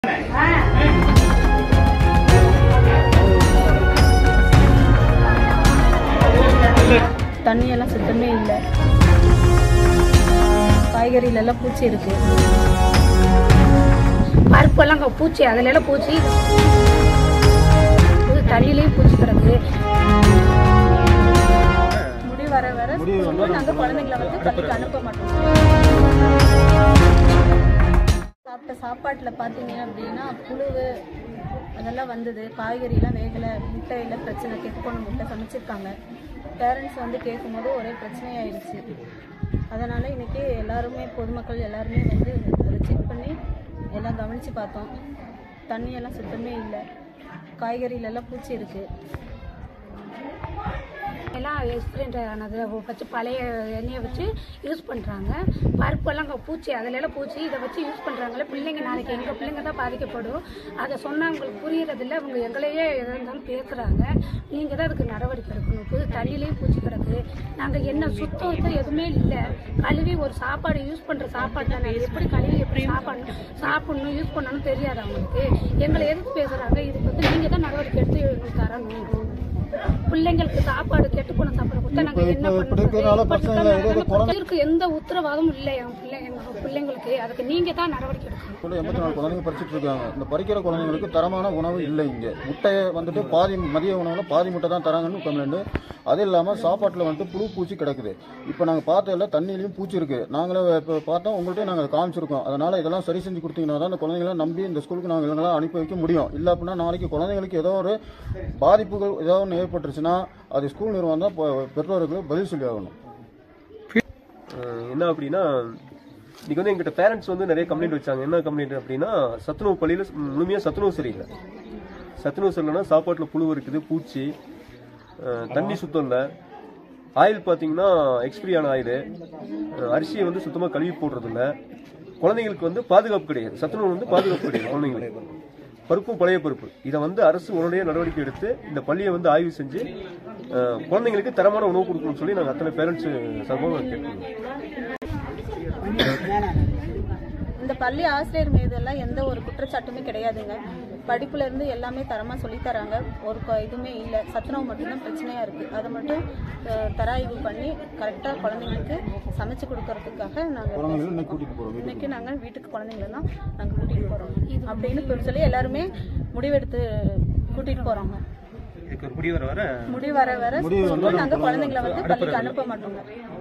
தண்ணியெல்லாம் சுத்தமே இல்லை காய்கறியிலெல்லாம் பூச்சி இருக்கு பருப்பெல்லாம் அங்கே பூச்சி அதுல எல்லாம் பூச்சி இது தண்ணியிலையும் பூச்சி கிடக்கு முடி வர வர ஸ்கூலுக்கு நாங்கள் குழந்தைங்கள வந்து பள்ளிக்கு அனுப்ப மாட்டோம் சாப்பிட்ட சாப்பாட்டில் பார்த்தீங்க அப்படின்னா புழுவு அதெல்லாம் வந்தது காய்கறிலாம் வேகலை முட்டையில் பிரச்சனை கெட்டு போன முட்டை சமைச்சிருக்காங்க பேரண்ட்ஸ் வந்து கேட்கும்போது ஒரே பிரச்சனையாயிடுச்சு அதனால் இன்றைக்கி எல்லாருமே பொதுமக்கள் எல்லாருமே வந்து அதை செக் பண்ணி எல்லாம் கவனித்து பார்த்தோம் தண்ணியெல்லாம் சுத்தமே இல்லை காய்கறியிலெல்லாம் பூச்சி இருக்குது எல்லாம் எக்ஸ்பிரண்ட் ஆனது வச்சு பழைய எண்ணெயை வச்சு யூஸ் பண்ணுறாங்க பருப்பெல்லாம் அங்கே பூச்சி அதுல எல்லாம் பூச்சி இதை வச்சு யூஸ் பண்ணுறாங்களே பிள்ளைங்க நாளைக்கு எங்கள் பிள்ளைங்க தான் பாதிக்கப்படும் அதை சொன்னால் அவங்களுக்கு புரியறதில்ல அவங்க எங்களையே எதாக இருந்தாலும் பேசுகிறாங்க நீங்கள் தான் அதுக்கு நடவடிக்கை எடுக்கணும் புது தண்ணியிலையும் பூச்சி கிடக்கு நாங்கள் என்ன சுத்தம் இது எதுவுமே இல்லை கழுவி ஒரு சாப்பாடு யூஸ் பண்ணுற சாப்பாடு தானே அது எப்படி கழுவி எப்படி சாப்பாடு சாப்பிடணும் யூஸ் பண்ணணும்னு தெரியாது அவங்களுக்கு எங்களை எதுக்கு பேசுகிறாங்க இதுக்கு வந்து நீங்கள் தான் நடவடிக்கை எடுத்து எங்களுக்கு தரணும் பிள்ளைங்களுக்கு சாப்பாடு கெட்டு போன சாப்பாடு கொடுத்தா நாங்க என்ன பண்ணுறது இதற்கு எந்த உத்தரவாதமும் இல்லை என் பிள்ளைங்க எங்க பிள்ளைங்களுக்கு அதுக்கு நீங்க தான் நடவடிக்கை எடுக்கணும் கூட எண்பத்தி நாலு குழந்தைங்க படிச்சுட்டு இருக்காங்க இந்த படிக்கிற குழந்தைங்களுக்கு தரமான உணவு இல்லை இங்கே முட்டையை வந்துட்டு பாதி மதிய உணவுல பாதி முட்டை தான் தராங்கன்னு கம்ப்ளைண்ட் அது இல்லாமல் சாப்பாட்டில் வந்துட்டு புழு பூச்சி கிடக்குது இப்போ நாங்கள் பார்த்ததில்ல தண்ணியிலையும் பூச்சி இருக்குது நாங்களே இப்போ பார்த்தோம் உங்கள்கிட்ட நாங்கள் அதை காமிச்சிருக்கோம் அதனால் இதெல்லாம் சரி செஞ்சு கொடுத்தீங்கன்னா தான் இந்த குழந்தைங்களை நம்பி இந்த ஸ்கூலுக்கு நாங்கள் இவங்களாம் அனுப்பி வைக்க முடியும் இல்லை அப்படின்னா நாளைக்கு குழந்தைங்களுக்கு ஏதோ ஒரு பாதிப்புகள் ஏதோ ஒன்று ஏற்பட்டுருச்சுன்னா அது ஸ்கூல் நிறுவனம் தான் இப்போ பெற்றோர்களுக்கு பதில் சொல்லி ஆகணும் அஹ் என்ன அப்படின்னா இன்னைக்கு வந்து எங்கிட்ட பேரண்ட்ஸ் வந்து நிறைய கம்ப்ளைண்ட் வச்சாங்க என்ன கம்ப்ளைண்ட் அப்படின்னா சத்துணவு பள்ளியில் முழுமையாக சத்துணவு சரியில்லை சத்துணவு சரியில்லைன்னா சாப்பாட்டில் புழு இருக்குது பூச்சி அஹ் தண்ணி சுத்தம் இல்லை ஆயில் பார்த்தீங்கன்னா எக்ஸ்பிரி ஆன ஆயில் அரிசியை வந்து சுத்தமாக கழுவி போடுறதில்ல குழந்தைங்களுக்கு வந்து பாதுகாப்பு கிடையாது சத்துணவு வந்து பாதுகாப்பு கிடையாது குழந்தைங்களுக்கு பருப்பும் பழைய பருப்பு இதை வந்து அரசு உடனடியாக நடவடிக்கை எடுத்து இந்த பள்ளியை வந்து ஆய்வு செஞ்சு அஹ், குழந்தைங்களுக்கு தரமான உணவு கொடுக்கணும்னு சொல்லி நாங்கள் அத்தனை பேரண்ட்ஸ் சார்பாக கேட்டுக்கோங்க இந்த பள்ளி ஆசிரியர் மீது எல்லாம் எந்த ஒரு குற்றச்சாட்டுமே கிடையாதுங்க படிப்புல இருந்து எல்லாமே தரமா சொல்லி தராங்க ஒரு கொ- இதுவுமே இல்லை சத்துணவு மட்டும்தான் பிரச்சனையா இருக்கு அதை மட்டும் அஹ், தராய்வு பண்ணி கரெக்டா குழந்தைங்களுக்கு சமைச்சு கொடுக்கறதுக்காக நாங்க குழந்தைங்களை இன்னைக்கு கூட்டிகிட்டு போகிறோம் இன்னைக்கு நாங்க வீட்டுக்கு குழந்தைங்கள தான் நாங்க கூட்டிட்டு போறோம் அப்படின்னு சொல்லி எல்லாருமே முடிவெடுத்து கூட்டிட்டு போறோங்க இதுக்கு ஒரு முடிவு வர வர முடி வர வர ஸ்கூலுக்கு நாங்க குழந்தைங்கள வந்து பள்ளிக்கு அனுப்ப மாட்டோங்க